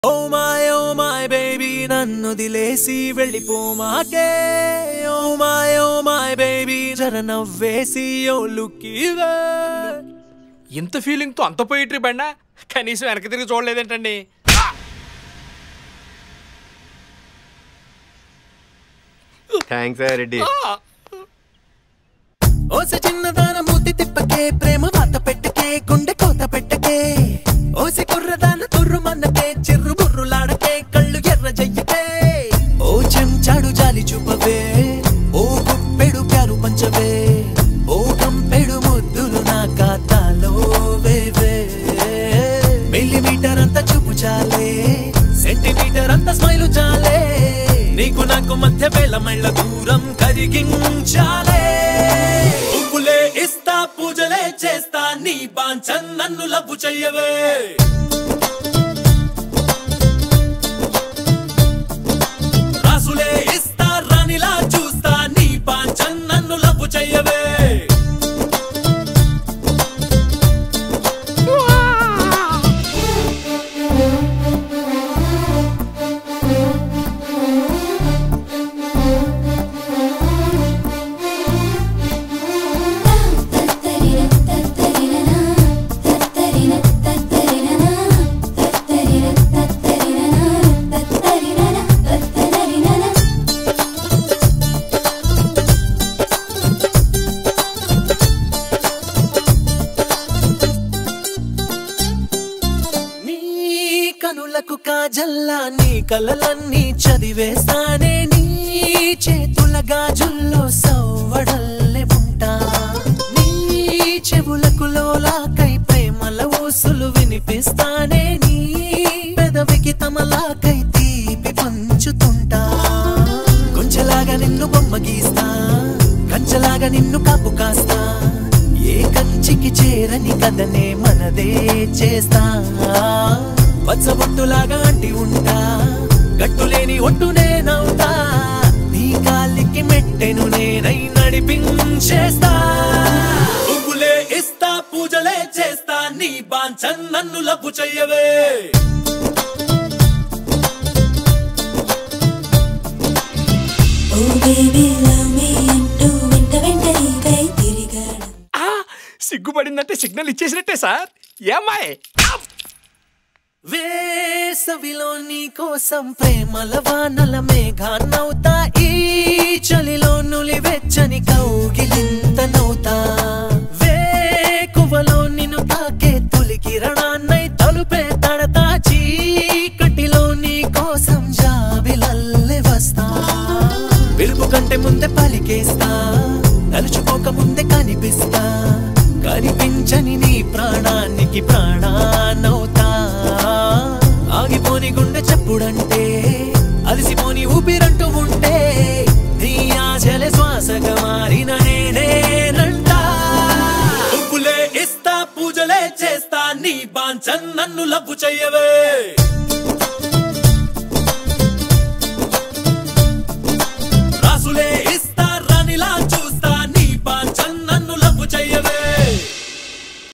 oh my oh my baby నన్ను దిలేసి వెళ్ళిపోమాకే oh my oh my baby జర నవ్వేసి ఓ లుక్కివే ఇంత ఫీలింగ్ తో అంత పోయిట్రీ బండా కనీసం వెనక తిరిగి చూడలేదేంటండి థ్యాంక్స్ రెడ్డి ఓస చిన్నదాన మూతి తిప్పకే ప్రేమ వాత పెట్టకే గుండె కోత పెట్టకే ఓసి కుర్రదాన తుర్రు మన్నకే చిర్రు బుర్రులాడకే కళ్ళు ఎర్ర జయ్యకే ఓ చెంచాడు జాలి చూపవే ఓ గుప్పెడు ప్యారు పంచవే ఓ కంపెడు ముద్దులు నా ఖాతాలో వేవే మిల్లీమీటర్ అంత చూపు చాలే సెంటీమీటర్ అంత స్మైలు చాలే నీకు నాకు మధ్య వేళ మైళ్ళ దూరం కరిగించాలే పువ్వులే ఇస్తా పూజలే చేస్తా నీ బాంచన్ నన్ను లవ్వు చెయ్యవే రాసులే ఇస్తా రానిలా చూస్తా నీ బాంచన్ నన్ను లవ్వు చెయ్యవే నీ కనులకు కాజల్లా నీ కలలన్నీ చదివేస్తానే నీ చేతుల గాజుల్లో సవ్వడల్లే ఉంటా నీ చెవులకు లోలాకై ప్రేమల ఊసులు వినిపిస్తానే నీ పెదవికి తమలాకై తీపి పంచుతుంటా కొంచెలాగా నిన్ను బొమ్మ గీస్తా కంచెలాగా నిన్ను కాపు కాస్తా ఏ కంచికి చేరని కథనే మనదే చేస్తా పచ్చబొట్టులాగా అంటి ఉంటా గట్టులేని ఒట్టునే నవ్వుతా నీ కాలికి మెట్టెను నేనై నడిపించేస్తా పువ్వులే ఇస్తా పూజలే చేస్తా నీ బాంచన్ నన్ను లవ్వు చెయ్యవే ఆ, సిగ్గుపడిందంటే సిగ్నల్ ఇచ్చేసినట్టే సార్ ఏమాయ్ వేసవిలో నీ కోసం ప్రేమల వానల మేఘాన్నవుతా ఈ చలిలో నులి వెచ్చని కౌగిలింత నవ్వుతా వేకువలో నిన్ను తాకే తొలి కిరణాన్నై తలుపే తడతా చీకటిలో నీ కోసం జాబిలల్లె వస్తా పిలుపు కంటే ముందే పలికేస్తా తలుచుకోక ముందే కనిపిస్తా కనిపించని నీ ప్రాణానికి ప్రాణానవుతా ఆగిపోని గుండె చెప్పుడంటే అలసిపోని ఊపిరంటూ ఉంటే నీ ఆశల శ్వాసగా మారిన నేనేనంటా పువ్వులే ఇస్తా పూజలే చేస్తా నీ బాంచన్ నన్ను లవ్వు చెయ్యవే